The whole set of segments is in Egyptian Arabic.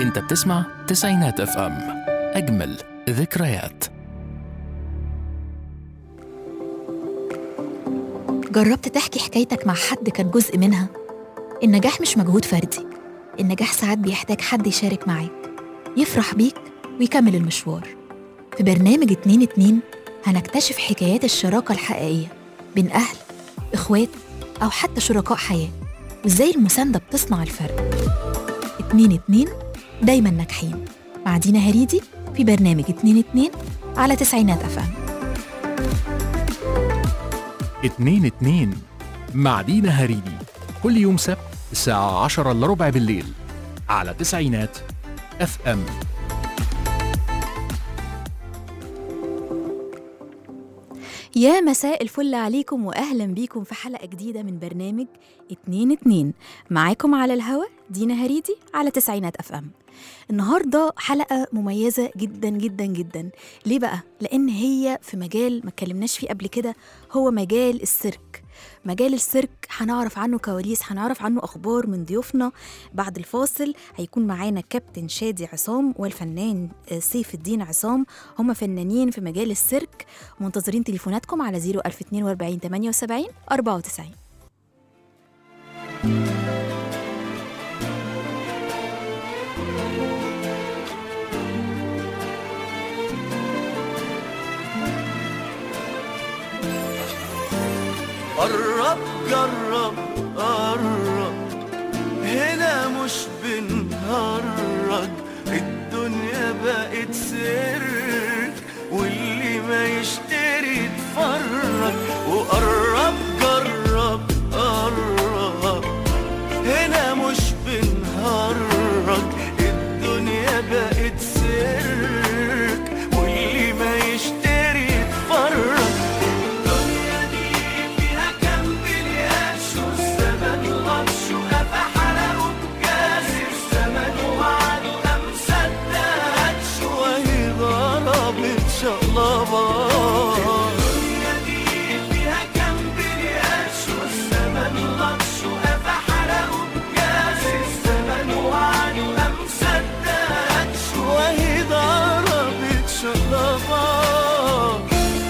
انت بتسمع تسعينات اف ام اجمل ذكريات جربت تحكي حكايتك مع حد كان جزء منها النجاح مش مجهود فردي النجاح ساعات بيحتاج حد يشارك معاك يفرح بيك ويكمل المشوار في برنامج اتنين اتنين هنكتشف حكايات الشراكة الحقيقية بين أهل إخوات أو حتى شركاء حياة وإزاي المساندة بتصنع الفرق اتنين اتنين دايما ناجحين مع دينا هريدي في برنامج اتنين اتنين على تسعينات أفهم اتنين اتنين مع دينا هريدي كل يوم سبت الساعة عشرة إلا ربع بالليل على تسعينات اف ام يا مساء الفل عليكم واهلا بيكم في حلقه جديده من برنامج اتنين اتنين معاكم على الهوا دينا هريدي على تسعينات اف ام النهارده حلقه مميزه جدا جدا جدا ليه بقى لان هي في مجال ما اتكلمناش فيه قبل كده هو مجال السيرك مجال السيرك هنعرف عنه كواليس هنعرف عنه اخبار من ضيوفنا بعد الفاصل هيكون معانا كابتن شادي عصام والفنان آه، سيف الدين عصام هم فنانين في مجال السيرك منتظرين تليفوناتكم على 01042 78 94 قرب جرب قرب هنا مش بنهرج الدنيا بقت سرك واللي ما يشتري يتفرج وقرب جرب قرب هنا مش بنهرج الدنيا بقت سرك واللي ما يشتري يتفرج الدنيا دي فيها كم بلياتش والزمن غطش وقفا حلقه بجاز الزمن وعد وقام صدقتش وهي ضربت شقلبات الدنيا دي فيها كم بلياتش والزمن غطش وقفا حلقه بجاز الزمن وعد وقام صدقتش وهي ضربت شقلبات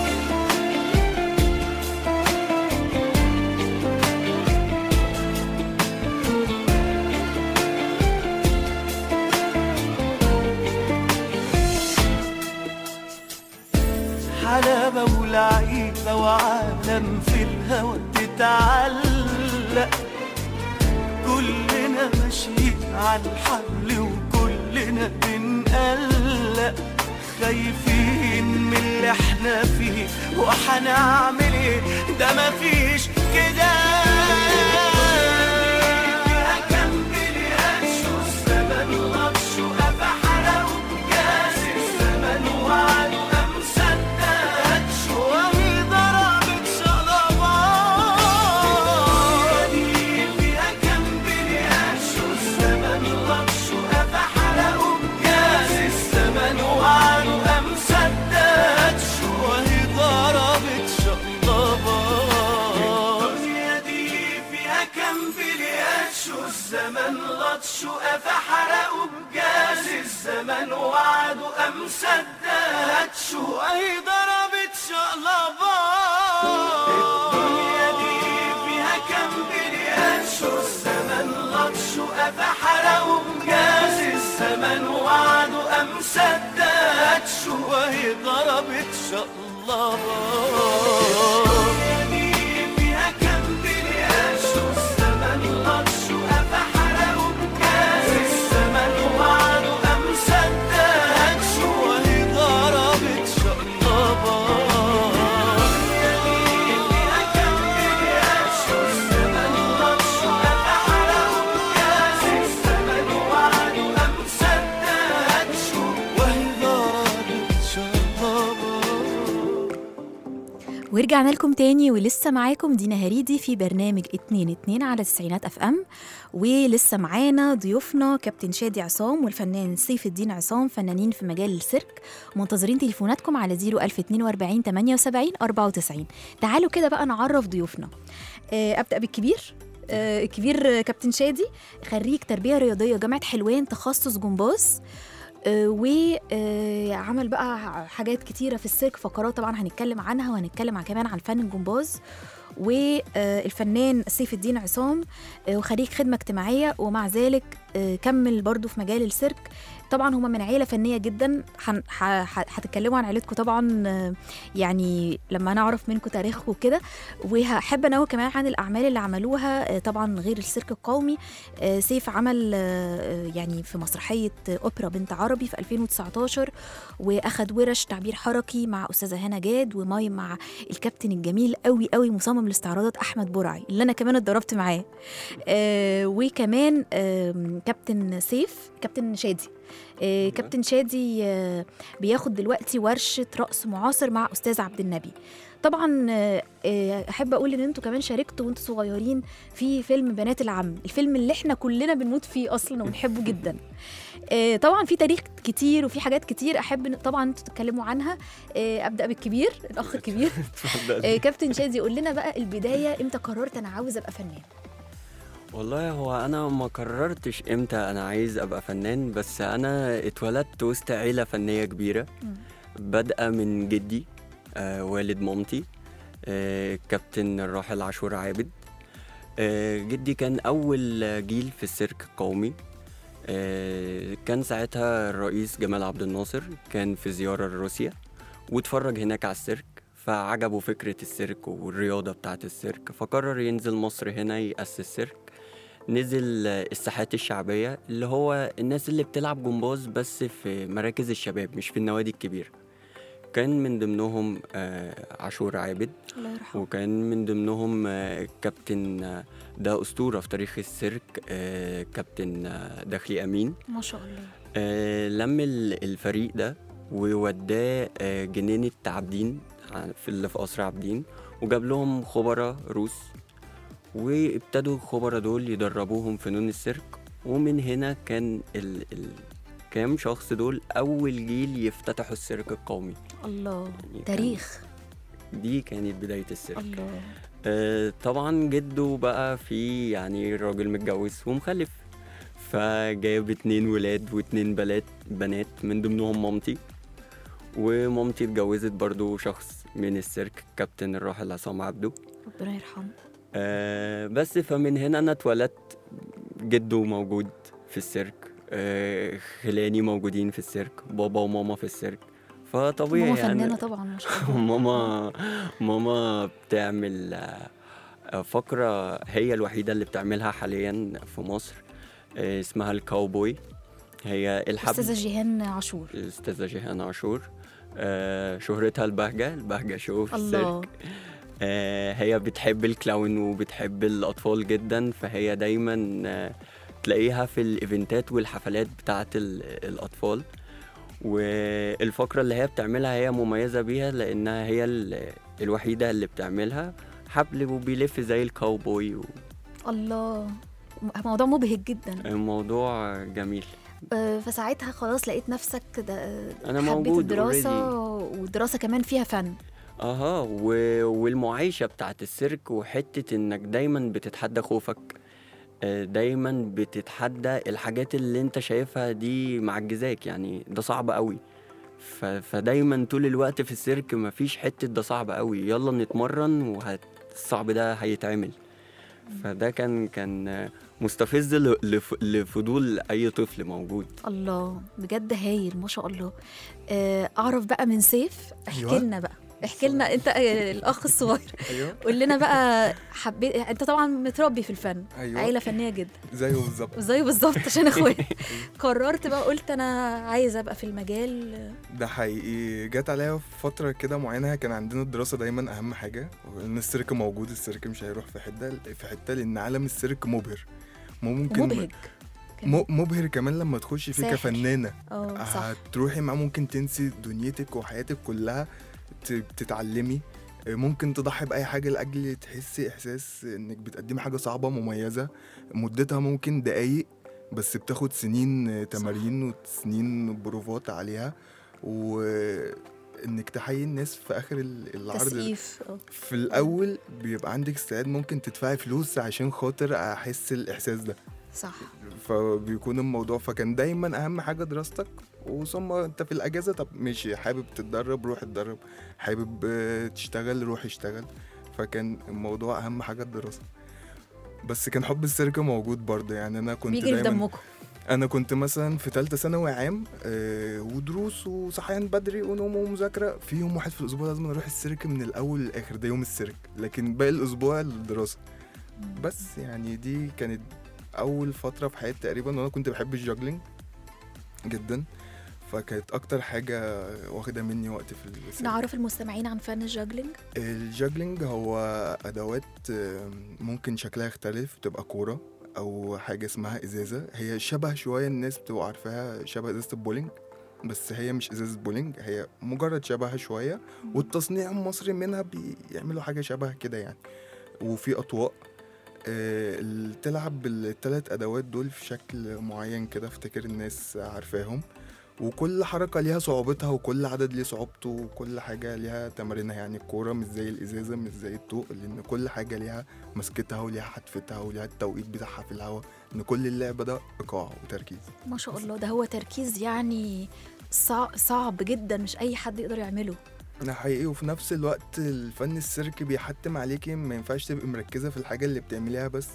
حلاوة ولعيبة وعالم في الهوى تتعلق كلنا ماشيين على الحبل وكلنا بنقلق خايفين من اللي احنا فيه وهنعمل ايه ده مفيش كده فيها كم بلياتش والزمن غطش وقفا حلقه بجاز الزمن وعد وقام صدقتش وهي ضربت شقلبات فيها كم بلياتش والزمن غطش وقفا حلقه بجاز الزمن وعد وقام صدقتش وهي ضربت شقلبات الدنيا دي فيها كم بلياتش والزمن لطش وقفا حرقه بجاز الزمن وعد وقام صدقتش وهي ضربت شقلبات الدنيا دي فيها كم بلياتش والزمن لطش وقفا حرقه بجاز الزمن وعد وقام صدقتش وهي ضربت شقلبات فيها كم بلياتش والزمن لطش وقفا حرقه بجاز الزمن وعد وقام صدقتش وهي ضربت شقلبات فيها كم بلياتش والزمن لطش وقفا حرقه بجاز الزمن وعد وقام صدقتش وهي ضربت شقلبات ورجعنا لكم تاني ولسه معاكم دينا هريدي في برنامج اتنين اتنين على تسعينات اف ام ولسه معانا ضيوفنا كابتن شادي عصام والفنان سيف الدين عصام فنانين في مجال السيرك منتظرين تليفوناتكم على 01042 78 94 تعالوا كده بقى نعرف ضيوفنا آه، ابدا بالكبير آه، الكبير كابتن شادي خريج تربيه رياضيه جامعه حلوان تخصص جمباز وعمل بقى حاجات كتيره في السيرك فقرات طبعا هنتكلم عنها وهنتكلم عن كمان عن فن الجمباز والفنان سيف الدين عصام آه، وخريج خدمه اجتماعيه ومع ذلك آه، كمل برضو في مجال السيرك طبعا هما من عيله فنيه جدا هن- ح- ح- هتتكلموا عن عيلتكم طبعا آه، يعني لما نعرف منكم تاريخكم وكده وهحب انوه كمان عن الاعمال اللي عملوها آه، طبعا غير السيرك القومي آه، سيف عمل آه، يعني في مسرحيه اوبرا بنت عربي في 2019 واخد ورش تعبير حركي مع استاذه هنا جاد وماي مع الكابتن الجميل قوي قوي مصمم الاستعراضات احمد برعي اللي انا كمان اتدربت معاه آه وكمان آه كابتن سيف كابتن شادي آه كابتن شادي آه بياخد دلوقتي ورشه رقص معاصر مع استاذ عبد النبي طبعا آه، آه، احب اقول ان انتوا كمان شاركتوا وانتوا صغيرين في فيلم بنات العم الفيلم اللي احنا كلنا بنموت فيه اصلا وبنحبه جدا آه، طبعا في تاريخ كتير وفي حاجات كتير احب إن- طبعا انتوا تتكلموا عنها آه، ابدا بالكبير الاخ الكبير آه، كابتن شادي قول لنا بقى البدايه امتى قررت انا عاوز ابقى فنان والله هو انا ما قررتش امتى انا عايز ابقى فنان بس انا اتولدت وسط عيله فنيه كبيره مم. بادئه من جدي آه والد مامتي آه كابتن الراحل عاشور عابد آه جدي كان اول جيل في السيرك القومي آه كان ساعتها الرئيس جمال عبد الناصر كان في زياره لروسيا واتفرج هناك على السيرك فعجبه فكرة السيرك والرياضة بتاعة السيرك فقرر ينزل مصر هنا يأسس سيرك نزل آه، الساحات الشعبية اللي هو الناس اللي بتلعب جمباز بس في مراكز الشباب مش في النوادي الكبيرة كان من ضمنهم آه، عاشور عابد الله يرحمه وكان من ضمنهم آه، كابتن آه، ده أسطورة في تاريخ السيرك آه، كابتن آه، دخلي أمين ما شاء الله آه، لم ال- الفريق ده ووداه آه، جنينة عابدين ع- في اللي في قصر عابدين وجاب لهم خبراء روس وابتدوا الخبراء دول يدربوهم فنون السيرك ومن هنا كان ال... ال... كام شخص دول أول جيل يفتتحوا السيرك القومي الله يعني كان- تاريخ دي كانت بداية السيرك الله آه، طبعا جده بقى في يعني راجل متجوز ومخلف فجايب اتنين ولاد واتنين بنات بنات من ضمنهم مامتي ومامتي اتجوزت برضو شخص من السيرك كابتن الراحل عصام عبده ربنا يرحمه آه بس فمن هنا انا اتولدت جده موجود في السيرك آه خلاني موجودين في السيرك بابا وماما في السيرك فطبيعي ماما يعني فنانه طبعا ما شاء الله ماما ماما بتعمل آه، فقرة هي الوحيدة اللي بتعملها حاليا في مصر آه، اسمها الكاوبوي هي الحب استاذه جيهان عاشور الأستاذة جيهان عاشور آه، شهرتها البهجة البهجة شو في الله السيرك آه، هي بتحب الكلاون وبتحب الأطفال جدا فهي دايما آه، تلاقيها في الإيفنتات والحفلات بتاعت ال- الأطفال والفقرة اللي هي بتعملها هي مميزة بيها لأنها هي ال- الوحيدة اللي بتعملها حبل وبيلف زي الكاوبوي الله موضوع مبهج جدا الموضوع جميل آه، فساعتها خلاص لقيت نفسك ده أنا حبيت موجود الدراسة والدراسة كمان فيها فن اها و... والمعايشة بتاعت السيرك وحتة انك دايما بتتحدى خوفك آه، دايما بتتحدى الحاجات اللي انت شايفها دي معجزاك يعني ده صعب قوي ف... فدايما طول الوقت في السيرك مفيش حتة ده صعب قوي يلا نتمرن والصعب ده هيتعمل فده كان كان آه، مستفز ل... لف... لفضول اي طفل موجود الله بجد هايل ما شاء الله آه، اعرف بقى من سيف احكي أيوة. لنا بقى احكي لنا انت آه، الاخ الصغير ايوه قول لنا بقى حبيت انت طبعا متربي في الفن ايوه عيله فنيه جدا زيه بالظبط وزي بالظبط عشان اخويا قررت بقى قلت انا عايزه ابقى في المجال ده حقيقي جت عليا فترة كده معينة كان عندنا الدراسة دايما أهم حاجة وإن السيرك موجود السيرك مش هيروح في حتة في حتة لأن عالم السيرك مبهر ممكن ومبهج م- مبهر كمان لما تخشي فيه ساحر. كفنانة اه صح هتروحي معاه ممكن تنسي دنيتك وحياتك كلها ت- تتعلمي ممكن تضحي بأي حاجة لأجل تحسي إحساس إنك بتقدمي حاجة صعبة مميزة مدتها ممكن دقايق بس بتاخد سنين تمارين وسنين بروفات عليها و انك تحيي الناس في اخر ال- العرض ده. تسقيف آه. في الاول بيبقى عندك استعداد ممكن تدفعي فلوس عشان خاطر احس الاحساس ده صح فبيكون الموضوع فكان دايما اهم حاجه دراستك وثم انت في الاجازه طب ماشي حابب تتدرب روح اتدرب حابب آه، تشتغل روح اشتغل فكان الموضوع اهم حاجه الدراسه بس كان حب السيرك موجود برضه يعني انا كنت بيجري في دايما دمكم انا كنت مثلا في ثالثه ثانوي عام آه ودروس وصحيان بدري ونوم ومذاكره في يوم واحد في الاسبوع لازم اروح السيرك من الاول للاخر ده يوم السيرك لكن باقي الاسبوع الدراسه بس يعني دي كانت اول فتره في حياتي تقريبا وانا كنت بحب الجاجلينج جدا فكانت اكتر حاجه واخده مني وقت في السيرك نعرف المستمعين عن فن الجاجلينج الجاجلينج هو ادوات آم، ممكن شكلها يختلف تبقى كوره او حاجه اسمها ازازه هي شبه شويه الناس بتبقى عارفاها شبه ازازه البولينج بس هي مش ازازه بولينج هي مجرد شبهها شويه والتصنيع المصري منها بيعملوا حاجه شبه كده يعني وفي اطواق آه، ال- تلعب بالثلاث ادوات دول في شكل معين كده افتكر الناس عارفاهم وكل حركة ليها صعوبتها وكل عدد ليه صعوبته وكل حاجة ليها تمارينها يعني الكورة مش زي الإزازة مش زي الطوق لأن كل حاجة ليها مسكتها وليها حتفتها وليها التوقيت بتاعها في الهواء إن كل اللعبة ده إيقاع وتركيز ما شاء الله ده هو تركيز يعني صعب, صعب جدا مش اي حد يقدر يعمله ده حقيقي وفي نفس الوقت الفن السيرك بيحتم عليكي ما ينفعش تبقي مركزة في الحاجة اللي بتعمليها بس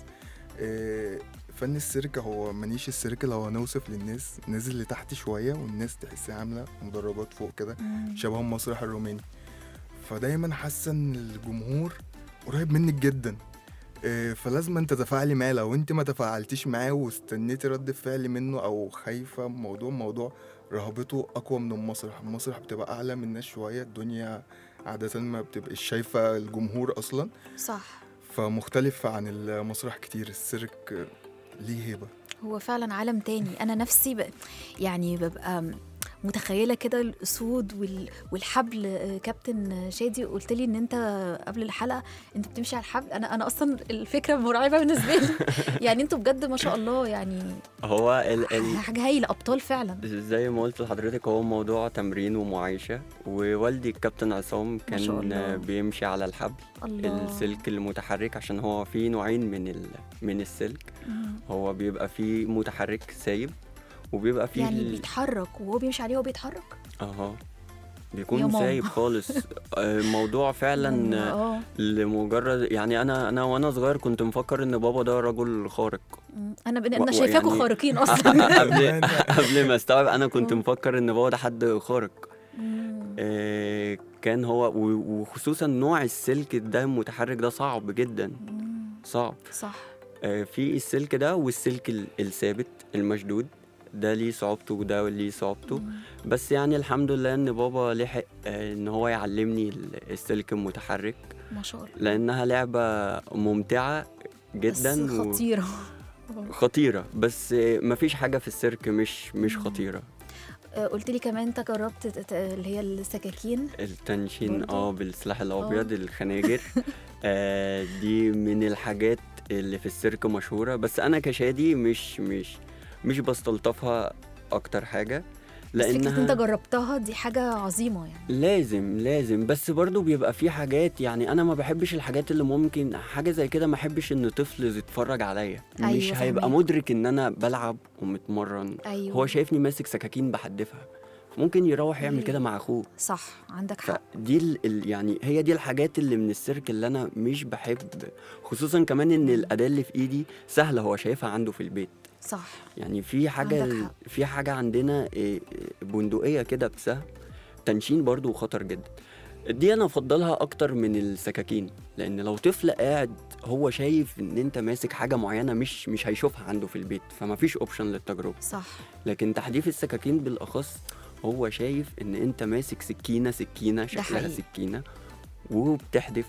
آه، فن السيرك هو منيش السيرك لو هنوصف للناس نازل لتحت شوية والناس تحسها عاملة مدرجات فوق كده شبه المسرح الروماني فدايما حاسه ان الجمهور قريب منك جدا إيه، فلازم انت تتفاعلي معاه لو انت ما تفاعلتيش معاه واستنيتي رد فعل منه او خايفه من موضوع موضوع رهبته اقوى من المسرح المسرح بتبقى اعلى من الناس شويه الدنيا عاده ما بتبقاش شايفه الجمهور اصلا صح فمختلف عن المسرح كتير السيرك آه، ليه هيبه هو فعلا عالم تاني انا نفسي ب... يعني ببقى متخيله كده الاسود وال... والحبل آه، كابتن شادي قلت لي ان انت قبل الحلقه انت بتمشي على الحبل انا انا اصلا الفكره مرعبه بالنسبه لي يعني انتوا بجد ما شاء الله يعني هو ال ال حاجه هايله ابطال فعلا زي ما قلت لحضرتك هو موضوع تمرين ومعايشة ووالدي الكابتن عصام ما شاء الله. كان بيمشي على الحبل الله السلك المتحرك عشان هو في نوعين من ال... من السلك مم. هو بيبقى فيه متحرك سايب وبيبقى فيه يعني ال- بيتحرك وهو بيمشي عليه وهو بيتحرك اها يا بيكون ماما. سايب خالص آه، الموضوع فعلا اه لمجرد يعني انا انا وانا صغير كنت مفكر ان بابا ده رجل خارق مم. انا بن... و- انا شايفاكوا ويعني- خارقين اصلا قبل قبل ما استوعب انا كنت آه. مفكر ان بابا ده حد خارق مم. آه، كان هو و- وخصوصا نوع السلك ده المتحرك ده صعب جدا مم. صعب صح آه، في السلك ده والسلك ال- الثابت المشدود ده ليه صعوبته وده ليه صعوبته مم. بس يعني الحمد لله ان بابا لحق آه، ان هو يعلمني ال- السلك المتحرك ما شاء الله لانها لعبه ممتعه جدا بس و- خطيره خطيره بس آه، مفيش حاجه في السيرك مش مش مم. خطيره آه، قلت لي كمان انت جربت ت- ت- اللي هي السكاكين التنشين برضو؟ اه بالسلاح الابيض الخناجر آه دي من الحاجات اللي في السيرك مشهوره بس انا كشادي مش مش مش بستلطفها اكتر حاجه بس فكرة لانها انت جربتها دي حاجة عظيمة يعني لازم لازم بس برضو بيبقى في حاجات يعني انا ما بحبش الحاجات اللي ممكن حاجه زي كده ما احبش ان طفل يتفرج عليا أيوة مش هيبقى فهماك. مدرك ان انا بلعب ومتمرن ايوه هو شايفني ماسك سكاكين بحدفها ممكن يروح يعمل أيوة. كده مع اخوه صح عندك حق فدي ال ال يعني هي دي الحاجات اللي من السيرك اللي انا مش بحب خصوصا كمان ان الاداه اللي في ايدي سهله هو شايفها عنده في البيت صح يعني في حاجه عندك ال- حق. في حاجه عندنا إيه، بندقيه كده بسهم تنشين برضو خطر جدا دي انا افضلها اكتر من السكاكين لان لو طفل قاعد هو شايف ان انت ماسك حاجه معينه مش مش هيشوفها عنده في البيت فما فيش اوبشن للتجربه صح لكن تحديف السكاكين بالاخص هو شايف ان انت ماسك سكينه سكينه شكلها حقيقي. سكينه وبتحدف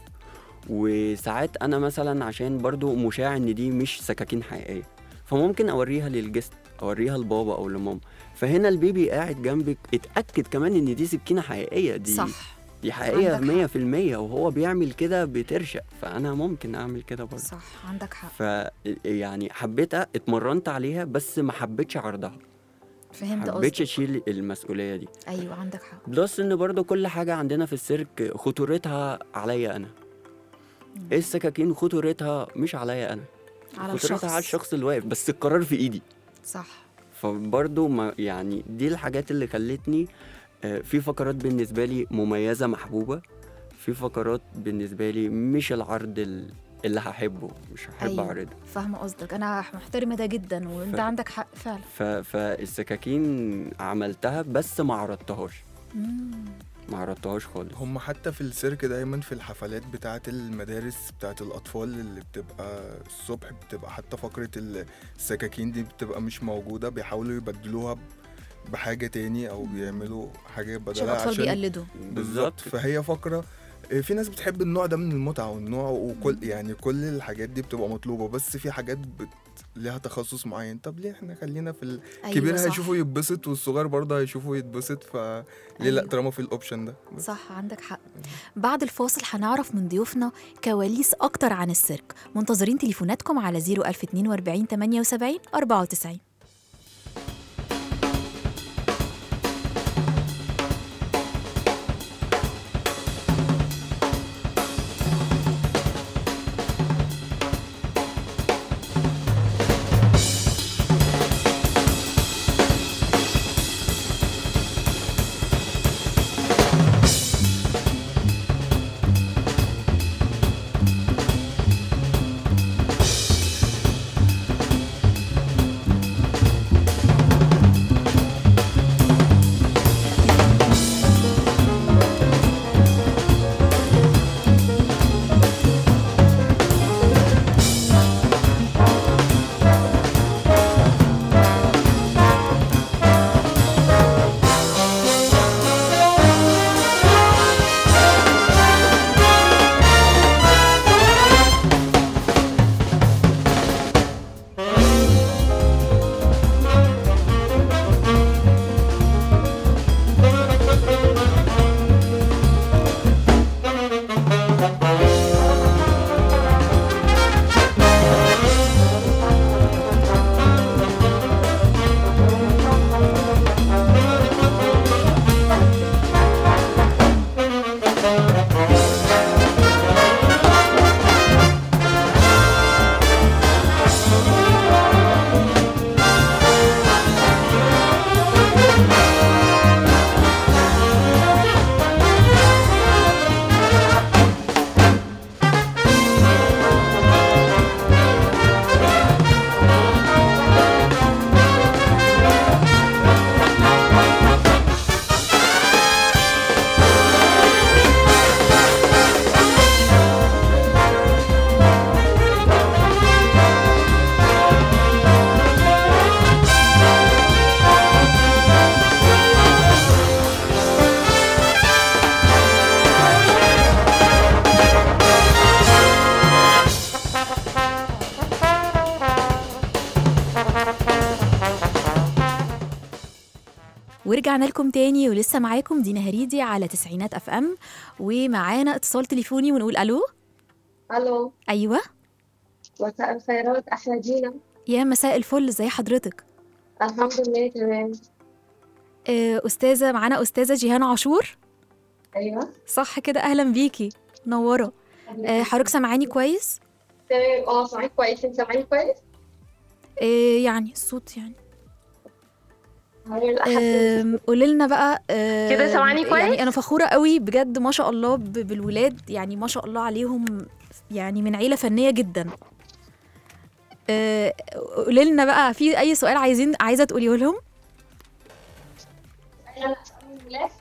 وساعات انا مثلا عشان برضو مشاع ان دي مش سكاكين حقيقيه فممكن اوريها للجست اوريها لبابا او لماما فهنا البيبي قاعد جنبك اتاكد كمان ان دي سكينه حقيقيه دي صح دي حقيقيه عندك حق. 100% وهو بيعمل كده بترشق فانا ممكن اعمل كده برضه صح عندك حق ف يعني حبيتها اتمرنت عليها بس ما حبيتش عرضها فهمت حبيتش قصدك اشيل المسؤوليه دي ايوه عندك حق بلس ان برضو كل حاجه عندنا في السيرك خطورتها عليا انا السكاكين خطورتها مش عليا انا على خطورتها الشخص على الشخص اللي واقف بس القرار في ايدي صح فبرضو ما يعني دي الحاجات اللي خلتني آه، في فقرات بالنسبه لي مميزه محبوبه في فقرات بالنسبه لي مش العرض ال- اللي هحبه مش هحب أيوة. اعرضه فاهمه قصدك انا محترمه ده جدا وانت ف- عندك حق فعلا ف... فالسكاكين عملتها بس ما عرضتهاش مم. ما عرضتهاش خالص هم حتى في السيرك دايما في الحفلات بتاعة المدارس بتاعة الأطفال اللي بتبقى الصبح بتبقى حتى فقرة السكاكين دي بتبقى مش موجودة بيحاولوا يبدلوها ب- بحاجة تاني أو بيعملوا حاجة عشان بدلها الاطفال عشان بيقلدوا بالظبط فهي فقرة آه، في ناس بتحب النوع ده من المتعة والنوع وكل يعني كل الحاجات دي بتبقى مطلوبة بس في حاجات بت ليها تخصص معين طب ليه احنا خلينا في الكبير أيوة صح. هيشوفه يتبسط والصغير برضه هيشوفه يتبسط فليه أيوة. لا طالما في الاوبشن ده بس. صح عندك حق بعد الفاصل هنعرف من ضيوفنا كواليس اكتر عن السيرك منتظرين تليفوناتكم على 01042 78 94 ورجعنا لكم تاني ولسه معاكم دينا هريدي على تسعينات اف ام ومعانا اتصال تليفوني ونقول الو الو ايوه مساء الخيرات احلى دينا يا مساء الفل ازي حضرتك الحمد لله تمام آه، استاذه معانا استاذه جيهان عاشور ايوه صح كده اهلا بيكي منوره آه، حضرتك سامعاني كويس تمام اه سامعين كويس انت سامعين كويس آه، يعني الصوت يعني هاي الأحد. قولي لنا بقى آه، كده سامعاني كويس؟ يعني انا فخوره قوي بجد ما شاء الله ب- بالولاد يعني ما شاء الله عليهم يعني من عيله فنيه جدا قولي لنا بقى في اي سؤال عايزين عايزه تقوليه لهم أنا أسأل الولاد.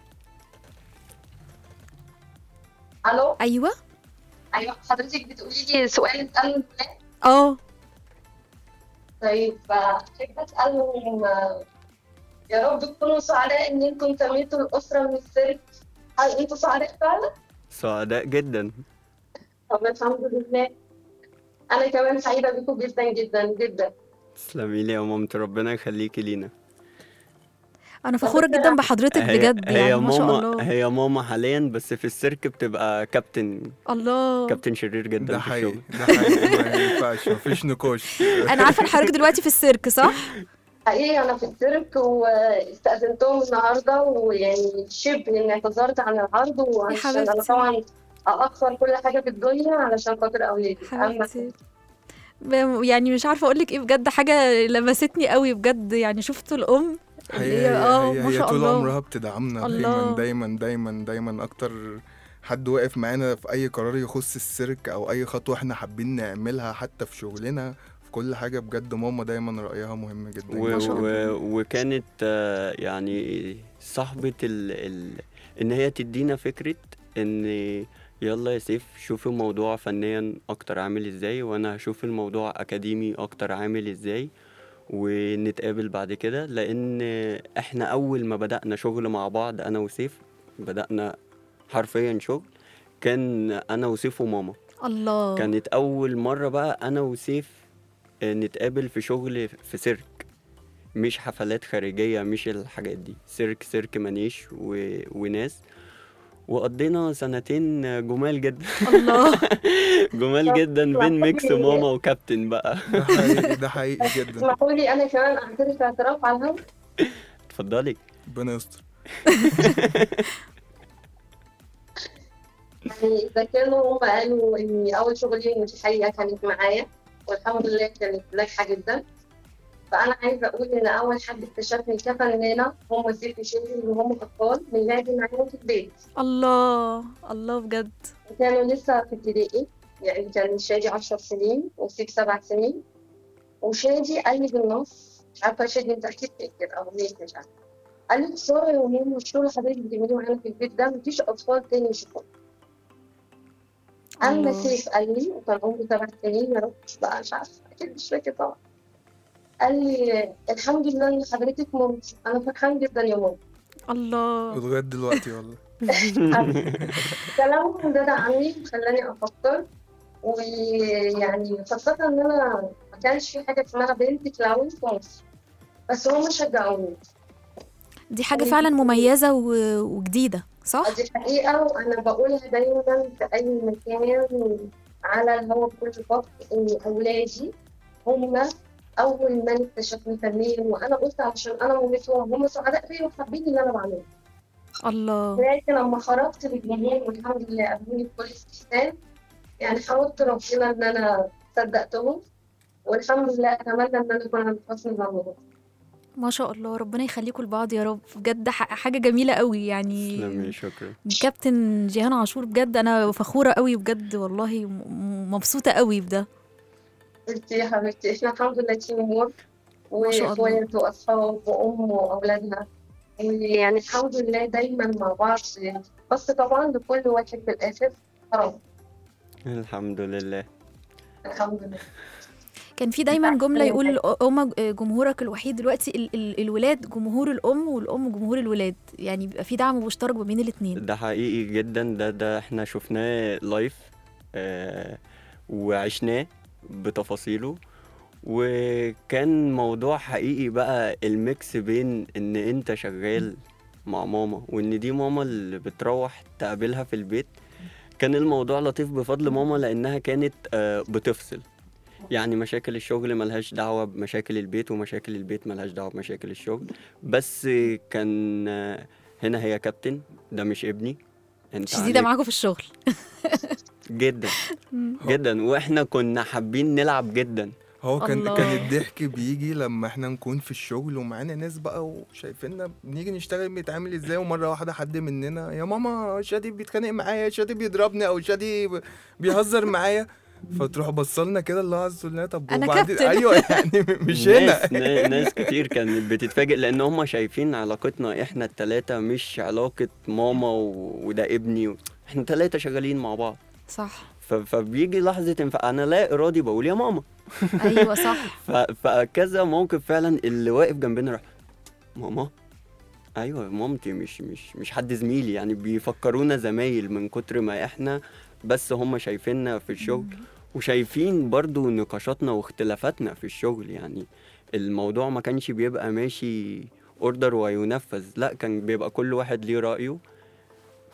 الو ايوه ايوه حضرتك بتقولي لي سؤال اساله الولاد اه طيب احب اسالهم آه، يا رب تكونوا سعداء ان انتم تميتوا الاسره من السيرك هل انتوا سعداء فعلا؟ سعداء جدا طب الحمد لله انا كمان سعيده بيكم جدا جدا جدا تسلمي لي يا مامتي ربنا يخليكي لينا انا فخوره جدا بحضرتك هي- بجد هي يعني ما شاء ماما الله هي ماما حاليا بس في السيرك بتبقى كابتن الله كابتن شرير جدا ده في حقيقي الشغل ده حقيقي ما ينفعش مفيش نقاش انا عارفه ان حضرتك دلوقتي في السيرك صح حقيقي أنا في السيرك واستأذنتهم النهاردة ويعني شبه إني اعتذرت عن العرض وعشان أنا حبيبتي. طبعا أأخر كل حاجة في الدنيا علشان خاطر أولادي أما حبيبتي ب- يعني مش عارفه اقول لك ايه بجد حاجه لمستني قوي بجد يعني شفتوا الام اللي هي هي هي, اه هي, ما هي شاء طول الله عمرها بتدعمنا الله. دايما دايما دايما دايما اكتر حد واقف معانا في اي قرار يخص السيرك او اي خطوه احنا حابين نعملها حتى في شغلنا في كل حاجه بجد ماما دايما رايها مهم جدا و ما شاء الله. و وكانت آه، يعني صاحبة ال ال إن هي تدينا فكرة إن يلا يا سيف شوف الموضوع فنيا أكتر عامل إزاي وأنا هشوف الموضوع أكاديمي أكتر عامل إزاي ونتقابل بعد كده لأن إحنا أول ما بدأنا شغل مع بعض أنا وسيف بدأنا حرفيا شغل كان أنا وسيف وماما الله كانت أول مرة بقى أنا وسيف آه، نتقابل في شغل في سيرك مش حفلات خارجية مش الحاجات دي سيرك سيرك منيش و... وناس وقضينا سنتين جمال جدا الله جمال جدا بين ميكس ماما وكابتن بقى ده حقيقي ده حقيقي جدا اسمحوا لي أنا كمان أعترف اعتراف على الهوا اتفضلي ربنا يستر يعني إذا كانوا هم قالوا إن أول شغلي ودي حقيقة كانت معايا والحمد لله كانت ناجحة جدا فأنا عايزة أقول إن أول حد اكتشفني كفنانة هم سيف وشيري اللي هم أطفال من لعبي معاهم في البيت الله الله بجد كانوا لسه في ابتدائي يعني كان شادي عشر سنين وسيف سبع سنين وشادي قال لي بالنص مش عارفة شادي أنت أكيد فاكر أو ليه مش عارفة قال لي خسارة يا ماما الشغل اللي حضرتك بتعمليه معانا في البيت ده مفيش أطفال تاني يشوفوه أما الله. سيف قال لي وكان عمره سبع سنين يا رب بقى مش عارفة أكيد مش فاكر طبعا قال لي الحمد لله إن حضرتك مامتي أنا فرحان جدا يا ماما الله لغايه دلوقتي والله كلامهم ده دعمني وخلاني افكر ويعني خاصة ان انا ما كانش في حاجة اسمها بنت كلاون في مصر بس هم شجعوني دي حاجه فعلا مميزه و- وجديده صح دي حقيقة وانا بقولها دايما في اي مكان على الهوا بكل فترة ان اولادي هم اول من اكتشفوني فنيا وانا قلت علشان انا مامتهم هم سعداء بيا وحابين اللي انا بعمله الله لكن لما خرجت للجمهور والحمد لله قابلوني بكل استحسان يعني حاولت ربنا ان انا صدقتهم والحمد لله اتمنى ان انا اكون عند حسن ظنهم ما شاء الله ربنا يخليكم لبعض يا رب بجد ح- حاجه جميله قوي يعني تسلمي شكرا كابتن جيهان عاشور بجد انا فخوره قوي بجد والله م- م- مبسوطه قوي بده قلت يا حبيبتي احنا الحمد لله تيم امور ما شاء الله. واخوات واصحاب وام واولادنا ويعني الحمد لله دايما مع بعض بس طبعا لكل واحد في الاخر حرام الحمد لله الحمد لله كان في دايما جمله يقول أم جمهورك الوحيد دلوقتي ال ال الولاد جمهور الام والام جمهور الولاد يعني بيبقى في دعم مشترك ما بين الاثنين ده حقيقي جدا ده ده احنا شفناه لايف آه وعشناه بتفاصيله وكان موضوع حقيقي بقى الميكس بين ان انت شغال مع ماما وان دي ماما اللي بتروح تقابلها في البيت كان الموضوع لطيف بفضل ماما لانها كانت آه بتفصل يعني مشاكل الشغل ملهاش دعوة بمشاكل البيت ومشاكل البيت ملهاش دعوة بمشاكل الشغل بس كان آه، هنا هي كابتن ده مش ابني انت شديده عليك معاكم في الشغل جدا جدا واحنا كنا حابين نلعب جدا هو كان الله. كان الضحك بيجي لما احنا نكون في الشغل ومعانا ناس بقى وشايفيننا بنيجي نشتغل بيتعامل ازاي ومره واحده حد مننا يا ماما شادي بيتخانق معايا شادي بيضربني او شادي ب- بيهزر معايا فتروح بصلنا كده اللي هو عايز تقول لنا طب أنا وبعدين كابتن. ايوه يعني مش هنا ناس نا- ناس كتير كانت بتتفاجئ لان هم شايفين علاقتنا احنا التلاتة مش علاقة ماما و... وده ابني و... احنا تلاتة شغالين مع بعض صح ف... فبيجي لحظة انفع انا لا ارادي بقول يا ماما ايوه صح ف... فكذا موقف فعلا اللي واقف جنبنا راح ماما ايوه مامتي مش مش مش حد زميلي يعني بيفكرونا زمايل من كتر ما احنا بس هم شايفيننا في الشغل وشايفين برضو نقاشاتنا واختلافاتنا في الشغل يعني الموضوع ما كانش بيبقى ماشي اوردر وينفذ لا كان بيبقى كل واحد ليه رأيه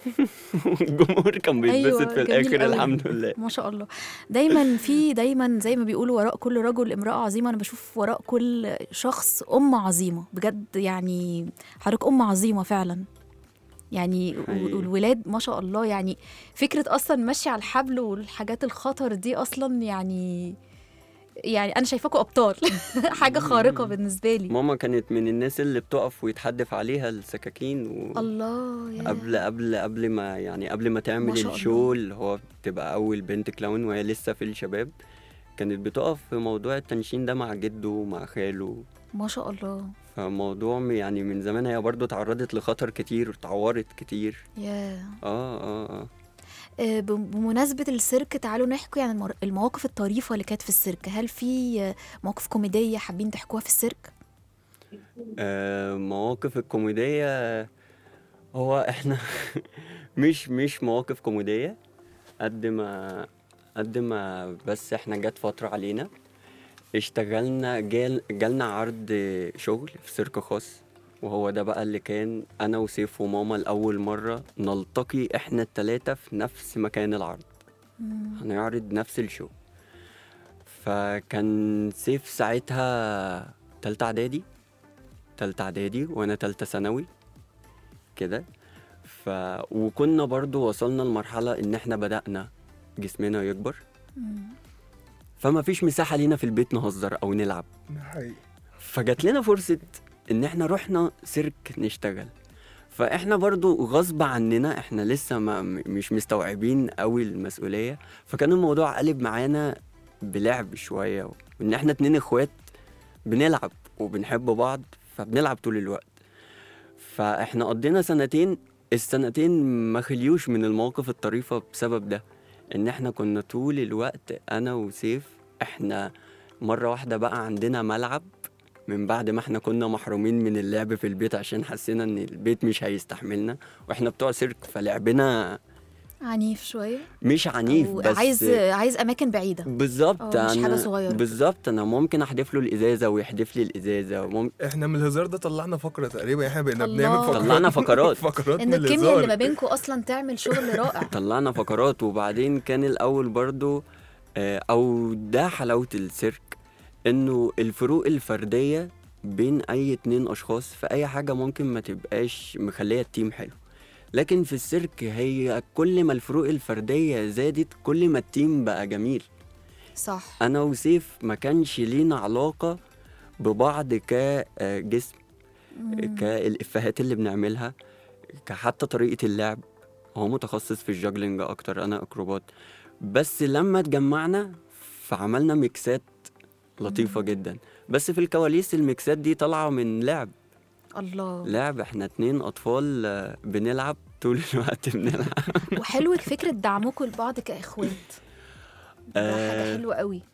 الجمهور كان بيتبسط أيوة، في جميل الاخر قوي. الحمد لله ما شاء الله دايما في دايما زي ما بيقولوا وراء كل رجل امرأة عظيمة أنا بشوف وراء كل شخص أم عظيمة بجد يعني حضرتك أم عظيمة فعلا يعني حقيقي. والولاد ما شاء الله يعني فكرة أصلا ماشية على الحبل والحاجات الخطر دي أصلا يعني يعني أنا شايفاكوا أبطال حاجة خارقة بالنسبة لي ماما كانت من الناس اللي بتقف ويتحدف عليها السكاكين و... الله يا قبل قبل قبل ما يعني قبل ما ما تعمل شاء الشو اللي هو تبقى اول بنت كلاون وهي لسه في الشباب كانت بتقف في موضوع التنشين ده مع جده ومع خاله ما شاء الله فموضوع م- يعني من زمان هي برضو اتعرضت لخطر كتير واتعورت كتير يا اه اه اه آه، بم- بمناسبة السيرك تعالوا نحكي عن المر- المواقف الطريفة اللي كانت في السيرك هل في آه، مواقف كوميدية حابين تحكوها في السيرك؟ آه، مواقف الكوميدية هو احنا مش مش مواقف كوميدية قد ما قد ما بس احنا جت فترة علينا اشتغلنا جال جالنا عرض شغل في سيرك خاص وهو ده بقى اللي كان انا وسيف وماما لأول مرة نلتقي احنا التلاتة في نفس مكان العرض هنعرض نفس الشو فكان سيف ساعتها تالتة اعدادي تالتة اعدادي وانا تالتة ثانوي كده ف وكنا برضو وصلنا لمرحلة ان احنا بدأنا جسمنا يكبر فما فيش مساحة لينا في البيت نهزر او نلعب ده حقيقي فجات لنا فرصة إن إحنا رحنا سيرك نشتغل فإحنا برضو غصب عننا إحنا لسه ما م- مش مستوعبين قوي المسؤولية فكان الموضوع قلب معانا بلعب شوية وإن إحنا اتنين إخوات بنلعب وبنحب بعض فبنلعب طول الوقت فإحنا قضينا سنتين السنتين ما خليوش من المواقف الطريفة بسبب ده إن إحنا كنا طول الوقت أنا وسيف إحنا مرة واحدة بقى عندنا ملعب من بعد ما احنا كنا محرومين من اللعب في البيت عشان حسينا ان البيت مش هيستحملنا واحنا بتوع سيرك فلعبنا عنيف شوية مش عنيف أو بس عايز عايز أماكن بعيدة بالظبط اه، مش حاجة انا صغيرة. بالظبط انا ممكن احدف له الازازه ويحدف لي الازازه ممكن احنا من الهزار ده طلعنا فقره تقريبا احنا بقينا الله. بنعمل فقرات طلعنا فقرات. فقرات إن من الكيمياء الهزار اللي ما بينكم أصلا تعمل شغل رائع طلعنا فقرات وبعدين كان الاول برضو آه، او ده حلاوه السيرك انه الفروق الفرديه بين اي اتنين اشخاص في اي حاجه ممكن ما تبقاش مخليه التيم حلو لكن في السيرك هي كل ما الفروق الفرديه زادت كل ما التيم بقى جميل صح انا وسيف ما كانش لينا علاقه ببعض كجسم كالافيهات اللي بنعملها كحتى طريقه اللعب هو متخصص في الجاجلينج اكتر انا اكروبات بس لما اتجمعنا فعملنا ميكسات لطيفه جدا بس في الكواليس الميكسات دي طالعه من لعب الله لعب احنا اتنين اطفال آه، بنلعب طول الوقت بنلعب وحلوة فكرة دعمكم لبعض كإخوات ده حاجة آه، حلوة قوي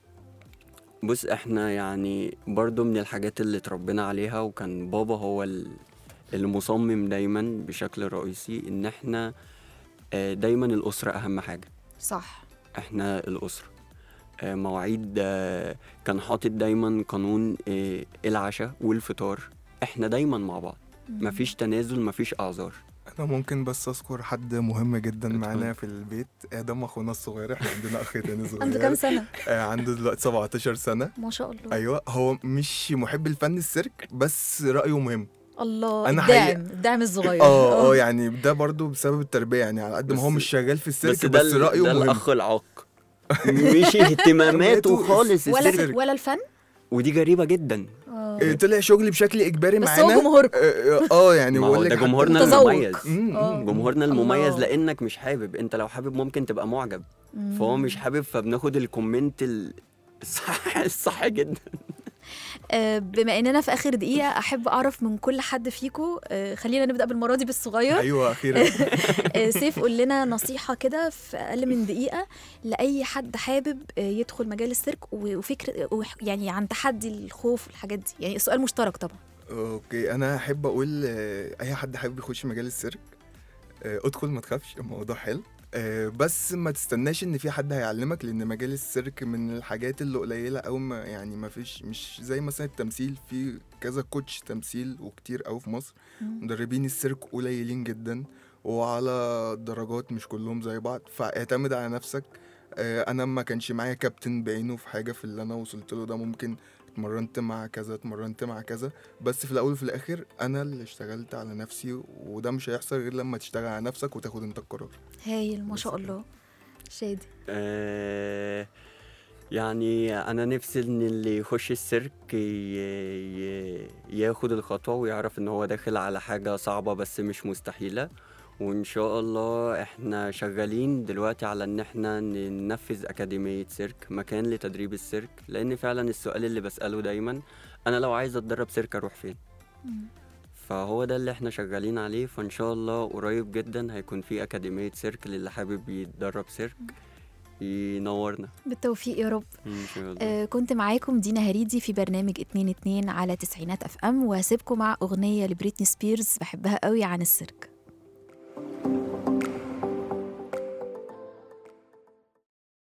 بص احنا يعني برضو من الحاجات اللي اتربينا عليها وكان بابا هو ال- المصمم دايما بشكل رئيسي ان احنا آه، دايما الأسرة أهم حاجة صح احنا الأسرة آه، مواعيد آه، كان حاطط دايما قانون آه، العشاء والفطار احنا دايما مع بعض مفيش تنازل مفيش اعذار انا ممكن بس اذكر حد مهم جدا اتفضل. معانا في البيت ادم اخونا الصغير احنا عندنا اخ تاني صغير عنده كام سنة؟ آه عنده دلوقتي 17 سنه ما شاء الله ايوه هو مش محب الفن السيرك بس رايه مهم الله أنا الداعم حقيقة- الدعم الصغير اه اه يعني ده برضو بسبب التربيه يعني على قد ما هو بس- مش شغال في السيرك بس بس, ده, ال- رايه ده مهم الأخ العاق مش اهتماماته اهتماماته خالص ولا السيرك ولا الفن ودي غريبة جدا اه آه، طلع شغل بشكل اجباري بس معانا هو جمهوركم. اه آه، اه يعني ما هو بقول لك ده حتى- جمهورنا متذوق. المميز مم، آه. مم. جمهورنا المميز الله. لانك مش حابب انت لو حابب ممكن تبقى معجب فهو مش حابب فبناخد الكومنت ال- الصح الصح جدا آه، بما اننا في اخر دقيقه احب اعرف من كل حد فيكم آه، خلينا نبدا بالمره دي بالصغير ايوه اخيرا آه، سيف قول لنا نصيحه كده في اقل من دقيقه لاي حد حابب آه، يدخل مجال السيرك و- وفكره وح- يعني عن تحدي الخوف والحاجات دي يعني سؤال مشترك طبعا اوكي انا احب اقول آه، اي حد حابب يخش مجال السيرك آه، ادخل ما تخافش الموضوع حلو آه، بس ما تستناش ان في حد هيعلمك لان مجال السيرك من الحاجات اللي قليله او ما يعني ما فيش مش زي مثلا التمثيل في كذا كوتش تمثيل وكتير قوي في مصر مدربين السيرك قليلين جدا وعلى الدرجات مش كلهم زي بعض فاعتمد على نفسك آه، انا ما كانش معايا كابتن بعينه في حاجه في اللي انا وصلت له ده ممكن اتمرنت مع كذا اتمرنت مع كذا بس في الاول وفي الاخر انا اللي اشتغلت على نفسي وده مش هيحصل غير لما تشتغل على نفسك وتاخد انت القرار هايل ما شاء بس كده. الله شادي آه، يعني انا نفسي ان اللي يخش السيرك ي- ي- ياخد الخطوة ويعرف ان هو داخل على حاجة صعبة بس مش مستحيلة وان شاء الله احنا شغالين دلوقتي على ان احنا ننفذ اكاديمية سيرك مكان لتدريب السيرك لان فعلا السؤال اللي بسأله دايما انا لو عايز اتدرب سيرك اروح فين فهو ده اللي احنا شغالين عليه فان شاء الله قريب جدا هيكون في اكاديمية سيرك للي حابب يتدرب سيرك ينورنا بالتوفيق يا رب ان شاء الله آه كنت معاكم دينا هريدي في برنامج 2 2 على تسعينات اف ام وهسيبكم مع اغنيه لبريتني سبيرز بحبها قوي عن السيرك